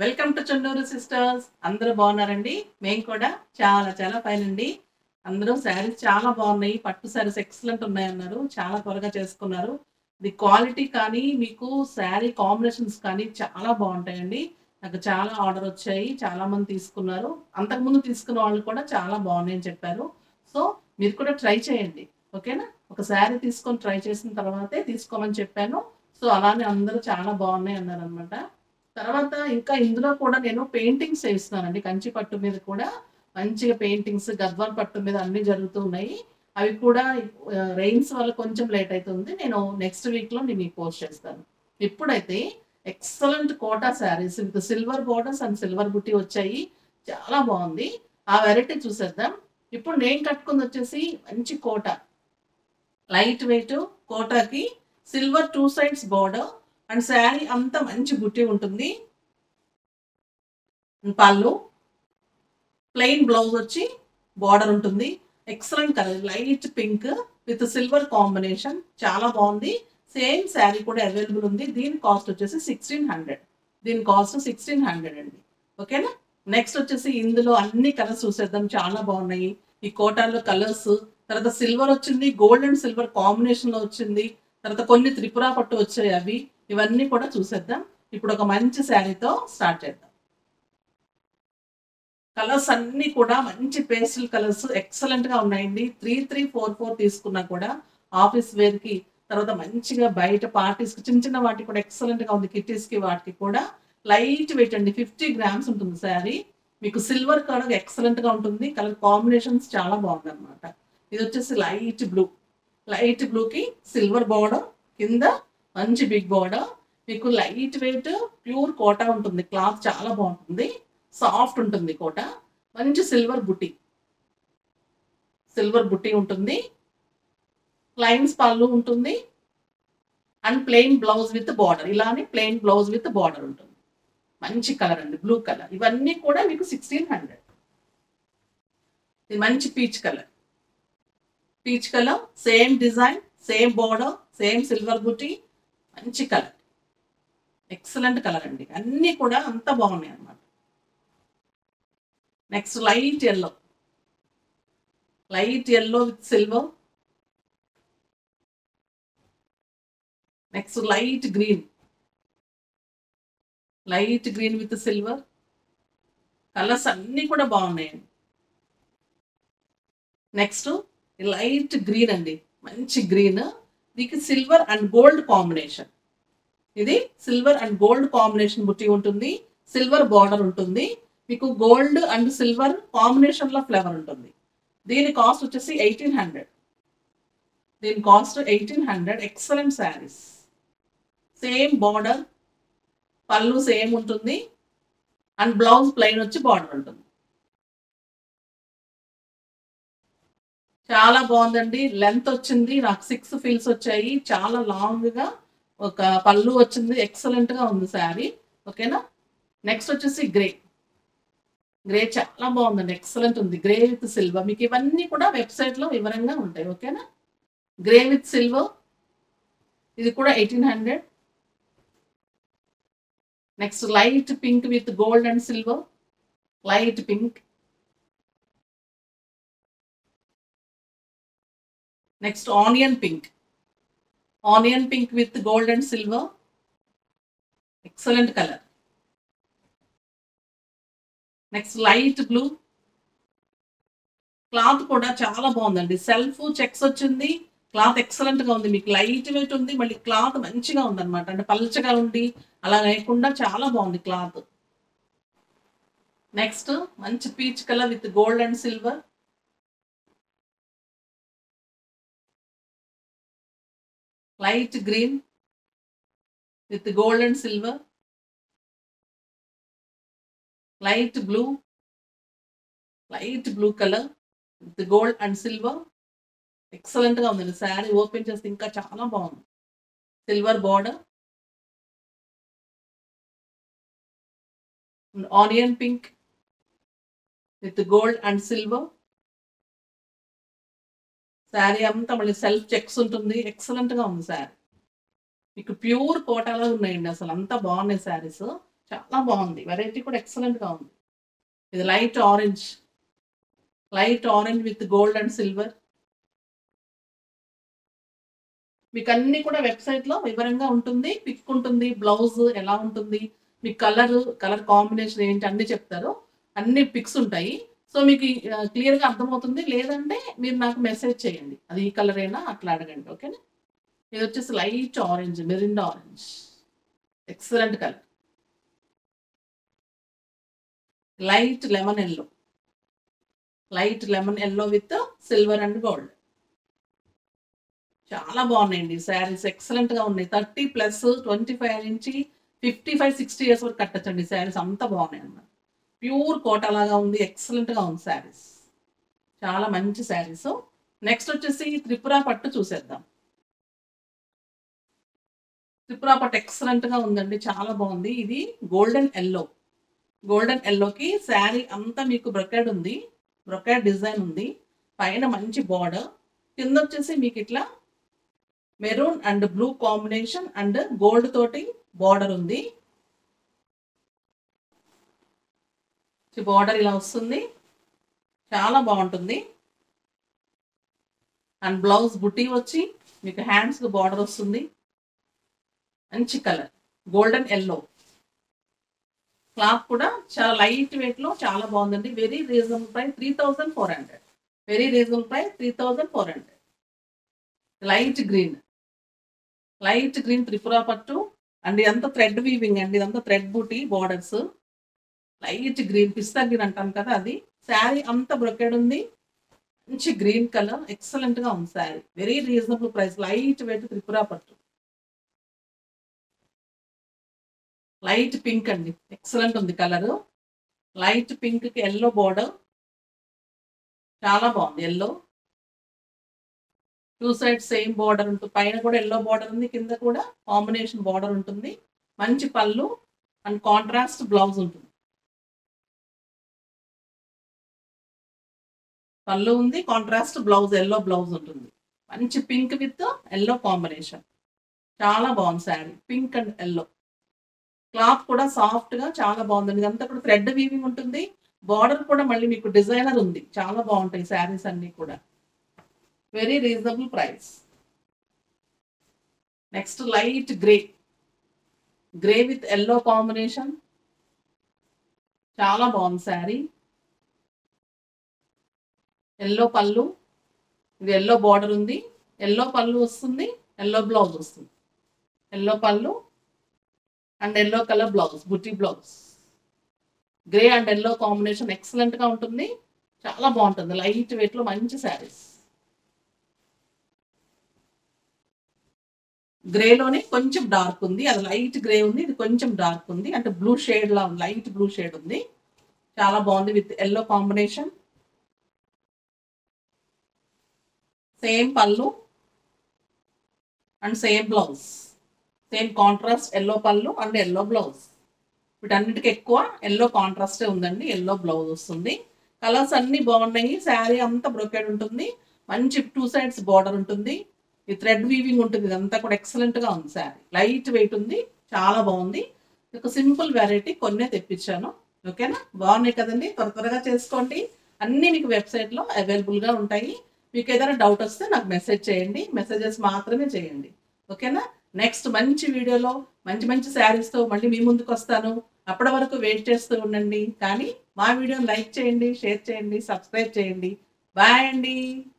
welcome to Chunduru sisters అందరూ బాగున్నారండి మేము కూడా చాలా చాలా ఫైన్ అండి అందరూ శారీస్ చాలా బాగున్నాయి పట్టు శారీస్ ఎక్సలెంట్ ఉన్నాయి అన్నారు చాలా త్వరగా చేసుకున్నారు ఇది క్వాలిటీ కానీ మీకు శారీ కాంబినేషన్స్ కానీ చాలా బాగుంటాయండి నాకు చాలా ఆర్డర్ వచ్చాయి చాలా మంది తీసుకున్నారు అంతకుముందు తీసుకున్న వాళ్ళు కూడా చాలా బాగున్నాయని చెప్పారు సో మీరు కూడా ట్రై చేయండి ఓకేనా ఒక శారీ తీసుకొని ట్రై చేసిన తర్వాతే తీసుకోమని చెప్పాను సో అలానే అందరూ చాలా బాగున్నాయి అన్నారు అనమాట తర్వాత ఇంకా ఇందులో కూడా నేను పెయింటింగ్స్ వేస్తున్నానండి కంచి పట్టు మీద కూడా మంచిగా పెయింటింగ్స్ గద్వాల్ పట్టు మీద అన్ని జరుగుతూ ఉన్నాయి అవి కూడా రెయిన్స్ వల్ల కొంచెం లేట్ అవుతుంది నేను నెక్స్ట్ వీక్ లో నేను మీకు పోస్ట్ చేస్తాను ఇప్పుడైతే excellent Kota saris with silver borders and silver బుట్టి వచ్చాయి చాలా బాగుంది ఆ వెరైటీ చూసేద్దాం ఇప్పుడు నేను కట్టుకుంది వచ్చేసి మంచి కోట లైట్ వెయిట్ కోటాకి silver two sides border and sari అంతా మంచి బుట్టి ఉంటుంది పళ్ళు ప్లెయిన్ బ్లౌజ్ వచ్చి బార్డర్ ఉంటుంది excellent colour light pink with silver combination చాలా బాగుంది సేమ్ శారీ కూడా అవైలబుల్ ఉంది దీని కాస్ట్ వచ్చేసి సిక్స్టీన్ హండ్రెడ్ దీని కాస్ట్ సిక్స్టీన్ హండ్రెడ్ అండి ఓకేనా నెక్స్ట్ వచ్చేసి ఇందులో అన్ని కలర్స్ చూసేద్దాం చాలా బాగున్నాయి ఈ కోటాలో కలర్స్ తర్వాత సిల్వర్ వచ్చింది గోల్డ్ అండ్ సిల్వర్ కాంబినేషన్ లో వచ్చింది తర్వాత కొన్ని త్రిపుర పట్టు వచ్చాయి అవి ఇవన్నీ కూడా చూసేద్దాం ఇప్పుడు ఒక మంచి శారీతో స్టార్ట్ చేద్దాం కలర్స్ అన్ని కూడా మంచి పేస్టల్ కలర్స్ ఎక్సలెంట్ గా ఉన్నాయండి త్రీ త్రీ ఫోర్ ఫోర్ తీసుకున్నా కూడా ఆఫీస్ వేర్ కి తర్వాత మంచిగా బయట పార్టీస్ కి చిన్న చిన్న వాటికి కూడా ఎక్సలెంట్ గా ఉంది కిట్టీస్ కి వాటికి కూడా లైట్ వెయిట్ అండి ఫిఫ్టీ గ్రామ్స్ ఉంటుంది శారీ మీకు సిల్వర్ కలర్ ఎక్సలెంట్ గా ఉంటుంది కలర్ కాంబినేషన్స్ చాలా బాగుంది అనమాట ఇది వచ్చేసి లైట్ బ్లూ లైట్ బ్లూకి సిల్వర్ బార్డర్ కింద మంచి బిగ్ బార్డర్ మీకు లైట్ వెయిట్ ప్యూర్ కోటా ఉంటుంది క్లాత్ చాలా బాగుంటుంది సాఫ్ట్ ఉంటుంది కోట మంచి సిల్వర్ బుట్టి సిల్వర్ బుట్టి ఉంటుంది లైన్స్ పళ్ళు ఉంటుంది and plain blouse with border ఇలానే ప్లెయిన్ బ్లౌజ్ విత్ బార్డర్ ఉంటుంది మంచి కలర్ అండి బ్లూ కలర్ ఇవన్నీ కూడా మీకు సిక్స్టీన్ హండ్రెడ్ ఇది మంచి peach colour peach colour same design same border same silver బుట్టి మంచి కలర్ ఎక్సలెంట్ కలర్ అండి అన్నీ కూడా అంత బాగున్నాయి అన్నమాట next light yellow light yellow with silver next light green light green with silver colours అన్నీ కూడా బాగున్నాయండి నెక్స్ట్ లైట్ గ్రీన్ అండి మంచి గ్రీన్ దీనికి సిల్వర్ అండ్ గోల్డ్ కాంబినేషన్ ఇది సిల్వర్ అండ్ గోల్డ్ కాంబినేషన్ బుట్టి ఉంటుంది సిల్వర్ బార్డర్ ఉంటుంది మీకు గోల్డ్ అండ్ సిల్వర్ కాంబినేషన్ లో ఫ్లేవర్ ఉంటుంది దీని కాస్ట్ వచ్చేసి ఎయిటీన్ హండ్రెడ్ దీని cost eighteen hundred excellent saris same border పళ్ళు సేమ్ ఉంటుంది అండ్ బ్లౌజ్ ప్లెయిన్ వచ్చి బార్డర్ ఉంటుంది చాలా బాగుందండి లెంత్ వచ్చింది నాకు సిక్స్ ఫీల్స్ వచ్చాయి చాలా లాంగ్ గా ఒక పళ్ళు వచ్చింది ఎక్సలెంట్ గా ఉంది శారీ ఓకేనా నెక్స్ట్ వచ్చేసి గ్రే గ్రే చాలా బాగుందండి ఎక్సలెంట్ ఉంది గ్రే విత్ సిల్వర్ మీకు ఇవన్నీ కూడా వెబ్సైట్ లో వివరంగా ఉంటాయి ఓకేనా గ్రే విత్ సిల్వర్ ఇది కూడా eighteen hundred next light pink with gold and silver light pink next onion pink onion pink with gold and silver excellent colour next light blue cloth కూడా చాలా బాగుందండి సెల్ఫ్ చెక్స్ వచ్చింది cloth excellent గా ఉంది మీకు light wait ఉంది మళ్ళీ cloth మంచిగా ఉంది అనమాట అంటే పల్చగా ఉండి అలా లేకుండా చాలా బాగుంది క్లాత్ నెక్స్ట్ మంచి peach colour with gold and silver light green with gold and silver light blue light blue colour with gold and silver excellent గా ఉంది శారీ ఓపెన్ చేస్తే ఇంకా చాలా బాగుంది silver border onion pink with gold and silver sari అంతా మళ్ళీ self checks ఉంటుంది excellent గా ఉంది శారీ మీకు ప్యూర్ కోటాలో ఉన్నాయండి అసలు అంతా బాగున్నాయి శారీస్ చాలా బాగుంది వెరైటీ కూడా ఎక్సలెంట్గా ఉంది ఇది light orange light orange with gold and silver మీకు అన్ని కూడా వెబ్సైట్లో వివరంగా ఉంటుంది పిక్ ఉంటుంది బ్లౌజ్ ఎలా ఉంటుంది మీ కలర్ కలర్ కాంబినేషన్ ఏంటి అన్ని చెప్తారు అన్ని పిక్స్ ఉంటాయి సో మీకు క్లియర్గా అర్థమవుతుంది లేదంటే మీరు నాకు మెసేజ్ చేయండి అది ఈ కలర్ అయినా అట్లా అడగండి ఓకేనా ఇది వచ్చేసి light orange Mirinda orange excellent colour light lemon yellow light lemon yellow with silver and gold చాలా బాగున్నాయండి శారీస్ ఎక్సలెంట్ గా ఉన్నాయి థర్టీ ప్లస్ ట్వంటీ ఫైవ్ నుంచి ఫిఫ్టీ ఫైవ్ సిక్స్టీ ఇయర్స్ వరకు కట్టచ్చండి శారీస్ అంతా బాగున్నాయి అన్నమాట ప్యూర్ కోట లాగా ఉంది ఎక్సలెంట్ గా ఉంది శారీస్ చాలా మంచి శారీస్ నెక్స్ట్ వచ్చేసి త్రిపుర పట్టు చూసేద్దాం త్రిపుర పట్టు ఎక్సలెంట్ గా ఉందండి చాలా బాగుంది ఇది గోల్డెన్ ఎల్లో గోల్డెన్ ఎల్లోకి శారీ అంతా మీకు బ్రొకెడ్ ఉంది బ్రొకెడ్ డిజైన్ ఉంది పైన మంచి బార్డర్ కింద వచ్చేసి మీకు ఇట్లా maroon and blue combination and gold తోటి బార్డర్ ఉంది బార్డర్ ఇలా వస్తుంది చాలా బాగుంటుంది అండ్ బ్లౌజ్ బుట్టి వచ్చి మీకు హ్యాండ్స్కి బార్డర్ వస్తుంది మంచి కలర్ గోల్డెన్ ఎల్లో క్లాత్ కూడా చాలా లైట్ వెయిట్లో చాలా బాగుందండి very reasonable price three thousand four hundred very reasonable price three thousand four hundred light green light green Tripura పట్టు అండ్ ఇదంతా థ్రెడ్ వీవింగ్ అండి ఇదంతా థ్రెడ్ బూటీ బార్డర్స్ లైట్ గ్రీన్ పిస్తా గ్రీన్ అంటాం కదా అది శారీ అంతా బ్రొకెడ్ ఉంది మంచి గ్రీన్ కలర్ ఎక్సలెంట్ గా ఉంది sari very reasonable price light weight Tripura పట్టు లైట్ పింక్ అండి ఎక్సలెంట్ ఉంది కలర్ లైట్ పింక్ కి ఎల్లో బార్డర్ చాలా బాగుంది yellow two side same border ఉంటుంది పైన కూడా ఎల్లో బార్డర్ ఉంది కింద కూడా కాంబినేషన్ బార్డర్ ఉంటుంది మంచి పళ్ళు అండ్ కాంట్రాస్ట్ బ్లౌజ్ ఉంటుంది పళ్ళు ఉంది కాంట్రాస్ట్ బ్లౌజ్ ఎల్లో బ్లౌజ్ ఉంటుంది మంచి పింక్ విత్ ఎల్లో కాంబినేషన్ చాలా బాగుంది sari pink and yellow cloth కూడా సాఫ్ట్ గా చాలా బాగుంది ఇదంతా కూడా థ్రెడ్ వీవింగ్ ఉంటుంది బార్డర్ కూడా మళ్ళీ మీకు డిజైనర్ ఉంది చాలా బాగుంటాయి శారీస్ అన్ని కూడా very reasonable price next light grey grey with yellow combination చాలా బాగుంది శారీ ఎల్లో పళ్ళు ఇది ఎల్లో బార్డర్ ఉంది ఎల్లో పళ్ళు వస్తుంది ఎల్లో బ్లౌజ్ వస్తుంది ఎల్లో పళ్ళు అండ్ ఎల్లో కలర్ బ్లౌజ్ బుట్టి blouse grey and yellow combination excellent గా ఉంటుంది చాలా బాగుంటుంది లైట్ వెయిట్ లో మంచి శారీస్ గ్రేలోనే కొంచెం డార్క్ ఉంది అది లైట్ గ్రే ఉంది ఇది కొంచెం డార్క్ ఉంది అంటే బ్లూ షేడ్ లా ఉంది లైట్ బ్లూ షేడ్ ఉంది చాలా బాగుంది విత్ ఎల్లో కాంబినేషన్ సేమ్ పళ్ళు and same blouse same contrast yellow పళ్ళు అండ్ ఎల్లో బ్లౌజ్ వీటన్నిటికి ఎక్కువ ఎల్లో కాంట్రాస్టే ఉందండి ఎల్లో బ్లౌజ్ వస్తుంది కలర్స్ అన్ని బాగున్నాయి శారీ అంతా బ్రొకెడ్ ఉంటుంది మంచి టూ సైడ్స్ బార్డర్ ఉంటుంది ఈ థ్రెడ్ వీవింగ్ ఉంటుంది ఇదంతా కూడా ఎక్సలెంట్ గా ఉంది శారీ లైట్ వెయిట్ ఉంది చాలా బాగుంది ఒక సింపుల్ వెరైటీ కొన్నే తెప్పించాను ఓకేనా బాగున్నాయి కదండి త్వర త్వరగా చేసుకోండి అన్నీ మీకు వెబ్సైట్లో అవైలబుల్గా ఉంటాయి మీకు ఏదైనా డౌట్ వస్తే నాకు మెసేజ్ చేయండి మెసేజెస్ మాత్రమే చేయండి ఓకేనా నెక్స్ట్ మంచి వీడియోలో మంచి మంచి శారీస్తో మళ్ళీ మీ ముందుకు వస్తాను అప్పటి వరకు వెయిట్ చేస్తూ ఉండండి కానీ మా వీడియోని లైక్ చేయండి షేర్ చేయండి సబ్స్క్రైబ్ చేయండి బాయ్ అండి